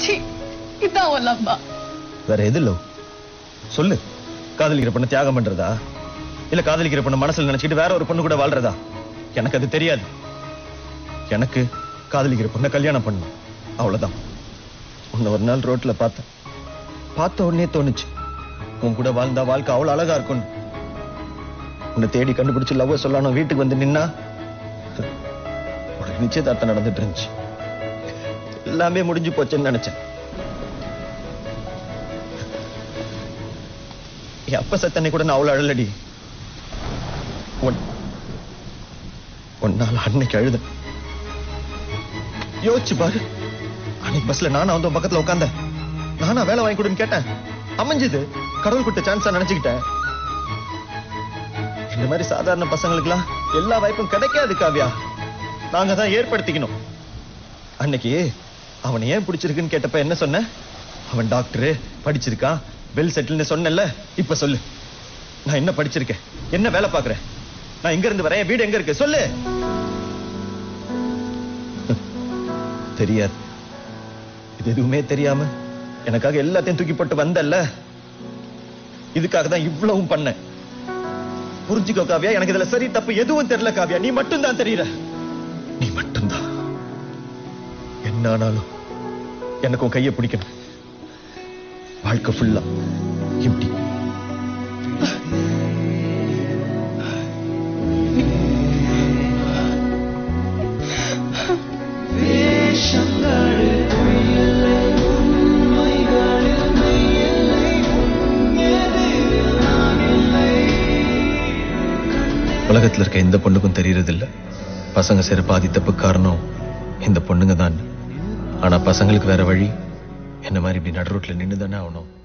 C இதான் உன் லவ்வா வேற எது லவ் சொல்லு காதலிக்கிற பொண்ணு தியாகம் பண்றதா இல்ல காதலிக்கிற பொண்ணு மனசுல நினைச்சிட்டு வேற ஒரு பொண்ணு கூட வாழ்றதா எனக்கு அது தெரியாது எனக்கு காதலிக்கிற பொண்ணை கல்யாணம் பண்ணணும் அவ்வளவுதான் உன்னை ஒரு நாள் ரோட்ல பார்த்தேன் பார்த்த உடனே தோணுச்சு உன் கூட வாழ்ந்தா வாழ்க்கை அவ்வளவு அழகா இருக்கும் உன்னை தேடி கண்டுபிடிச்சு லவ் சொல்லணும் வீட்டுக்கு வந்து நின்னா உனக்கு நிச்சயதார்த்தம் நடந்துட்டு இருந்துச்சு எல்லாமே முடிஞ்சு போச்சுன்னு நினைச்சேன் என் அப்ப சத்தனை கூட நான் அவ்வளவு அழலடி உன்- உன்னால அன்னைக்கு அழுத யோசிச்சு பாரு அன்னைக்கு பஸ்ல நானா வந்து உன் பக்கத்துல உட்கார்ந்தேன் நானா வேலை வாங்கி கொடுன்னு கேட்டேன் அமைஞ்சது கடவுள் கொடுத்த சான்ஸா நினைச்சுக்கிட்டேன் இந்த மாதிரி சாதாரண பசங்களுக்குலாம் எல்லா வாய்ப்பும் கிடைக்காது காவ்யா நாங்க தான் ஏற்படுத்திக்கணும் அன்னைக்கு அவனை ஏன் பிடிச்சிருக்குன்னு கேட்டப்ப என்ன சொன்ன அவன் டாக்டரு படிச்சிருக்கான் வெல் செட்டில்னு சொன்னேன்ல இப்ப சொல்லு நான் என்ன படிச்சிருக்கேன் என்ன வேலை பார்க்கறேன் நான் எங்க இருந்து வரேன் என் வீடு எங்க இருக்கு சொல்லு தெரியாது இது எதுவுமே தெரியாம எனக்காக எல்லாத்தையும் தூக்கி போட்டு வந்தல்ல இதுக்காக தான் இவ்வளவும் பண்ணேன் புரிஞ்சுக்கோ காவ்யா எனக்கு இதுல சரி தப்பு எதுவும் தெரியல காவ்யா நீ மட்டும்தான் தெரியற நீ மட்டும்தான் என்ன ஆனாலும் எனக்கு உன் கையை பிடிக்கணும் வாழ்க்கை ஃபுல்லா இப்படி உலகத்துல இருக்க எந்த பொண்ணுக்கும் தெரியறது இல்ல பசங்க செய்யற பாதி தப்பு காரணம் இந்த பொண்ணுங்க தான் ஆனா பசங்களுக்கு வேற வழி என்ன மாதிரி இப்படி நடு ரோட்ல நின்று தானே ஆகணும்